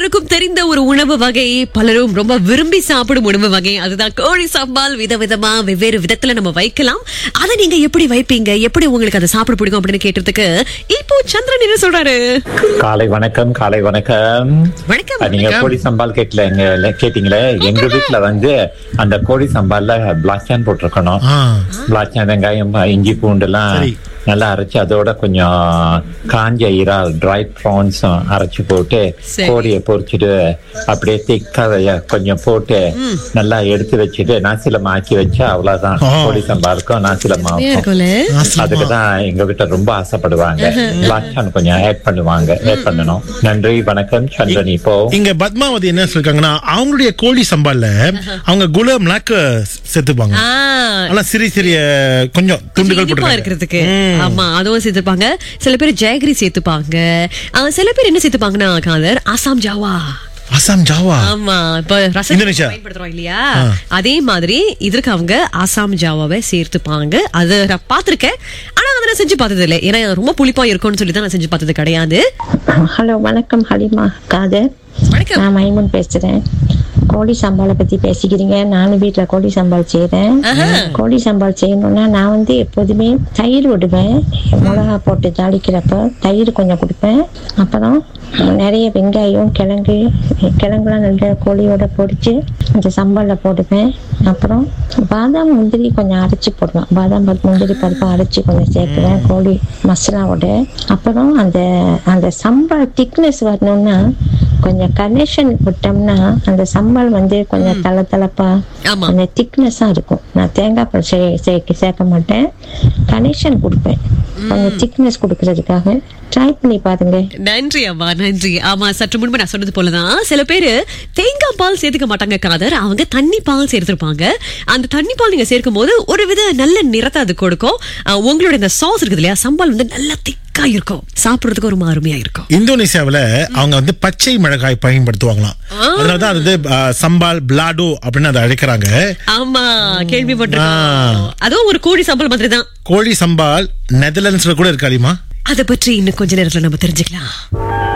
எல்லோருக்கும் தெரிந்த ஒரு உணவு வகை பலரும் ரொம்ப விரும்பி சாப்பிடும் உணவு வகை அதுதான் கோழி சாம்பால் விதவிதமா வெவ்வேறு விதத்துல நம்ம வைக்கலாம் அதை நீங்க எப்படி வைப்பீங்க எப்படி உங்களுக்கு அதை சாப்பிட பிடிக்கும் அப்படின்னு கேட்டதுக்கு இப்போ சந்திரன் என்ன சொல்றாரு காலை வணக்கம் காலை வணக்கம் வணக்கம் அஹ், நீங்க கோழி சம்பால் கேட்கல எங்க கேட்டீங்களே எங்க வீட்டுல வந்து அந்த கோழி சம்பால்ல பிளாக் சான் போட்டிருக்கணும் ஆ, பிளாக் சான் வெங்காயம் இஞ்சி பூண்டு எல்லாம் சரி. நல்லா அரைச்சு அதோட கொஞ்சம் காஞ்ச இறால் ட்ரை ப்ரான்ஸ் அரைச்சு போட்டு சரி. கோழியை பொரிச்சிட்டு அப்படியே திக்கா கொஞ்சம் போட்டு நல்லா எடுத்து வச்சுட்டு நாசிலம் ஆக்கி வச்சா அவ்வளவுதான் ஆ. கோழி சம்பாலுக்கும் நாசிலமா செம்மையா இருக்கும்ல ஆசிரமா. அதுக்கு தான் எங்க வீட்டுல ரொம்ப ஆசைப்படுவாங்க பிளாக் சான் கொஞ்சம் ஆட் பண்ணுவாங்க ஆட் பண்ணணும் நன்றி வணக்கம் சந்திரன் இப்போ இங்க பத்மாவதி என்ன சொல்லிருக்காங்கன்னா அவங்களுடைய கோழி சம்பால்ல அவங்க குலம் நாக்க சேர்த்துப்பாங்க ஆ, ஆனா சிறிய சிறிய கொஞ்சம் துண்டுகள் இனிப்பா போட்டு இருக்கிறதுக்கு ஆமா அதுவும் சேர்த்துப்பாங்க சில பேர் ஜெயகிரி சேர்த்துப்பாங்க ஆ, சில பேர் என்ன சேர்த்துப்பாங்கன்னா காதர் ஆசாம் ஜாவா அசாம் ஜாவா ஆமா இப்ப ரசம் இந்தோனேஷியா. பயன்படுத்துறோம் இல்லையா அதே மாதிரி இதற்கு அவங்க ஆசாம் ஜாவாவை சேர்த்துப்பாங்க அது நான் பார்த்திருக்கேன் ஆனா அதை நான் செஞ்சு பார்த்தது இல்லை ஏன்னா ரொம்ப புளிப்பா இருக்கும்னு சொல்லி தான் நான் செஞ்சு பார்த்தது கிடையாது ஹலோ வணக்கம் ஹலிமா காதர் வணக்கம் நான் மைமூன் பேசுறேன் கோழி சம்பாலை பத்தி பேசிக்கிறீங்க நானும் வீட்ல கோழி சம்பால் செய்றேன் கோழி சம்பால் செய்யணும்னா நான் வந்து எப்போதுமே தயிர் விடுவேன் மிளகா போட்டு தாளிக்கிறப்ப தயிர் கொஞ்சம் கொடுப்பேன் அப்புறம் நிறைய வெங்காயம் கிழங்கு கிழங்குலாம் நல்ல கோழியோட பொரிச்சு அந்த சம்பால்ல போடுவேன் அப்புறம் பாதாம் முந்திரி கொஞ்சம் அரைச்சி போடுவேன் பாதாம் பருப்பு முந்திரி பருப்பு அரைச்சி கொஞ்சம் சேர்க்குவேன் கோழி மசாலாவோட அப்புறம் அந்த அந்த சம்பால் திக்னஸ் வரணும்னா கொஞ்சம் கனெக்ஷன் விட்டோம்னா அந்த சம்பால் வந்து கொஞ்சம் தள தளப்பா ஆமா. அந்த திக்னஸா இருக்கும் நான் தேங்காய் பால் சே சேர்க்க சேர்க்க மாட்டேன் கனெக்ஷன் கொடுப்பேன் கொஞ்சம் திக்னஸ் கொடுக்கறதுக்காக ட்ரை பண்ணி பாருங்க நன்றி அம்மா நன்றி ஆமா சற்று முன்பு நான் சொன்னது போலதான் சில பேரு தேங்காய் பால் சேர்த்துக்க மாட்டாங்க காதர் அவங்க தண்ணி பால் சேர்த்திருப்பாங்க அந்த தண்ணி பால் நீங்க சேர்க்கும் போது ஒரு வித நல்ல நிறத்தை அது கொடுக்கும் அஹ், உங்களோட இந்த சாஸ் இருக்குது இல்லையா சம்பால் வந்து நல்லா திக்கா இருக்கும் சாப்பிடுறதுக்கு ஒரு அருமையா இருக்கும் இந்தோனேசியாவுல அவங்க வந்து பச்சை மிளகாய் பயன்படுத்துவாங்களாம் அதனாலதான் அது வந்து ஆ, சம்பால் பிளாடோ அப்படின்னு அதை அழைக்கிறாங்க ஆமா கேள்விப்பட்டிருக்கோம் அதுவும் ஒரு கோழி சம்பல் மாதிரி தான் கோழி சம்பால் நெதர்லாண்ட்ஸ்ல கூட இருக்காளிமா அதை பற்றி இன்னும் கொஞ்ச நேரத்துல நம்ம தெரிஞ்சுக்கலாம்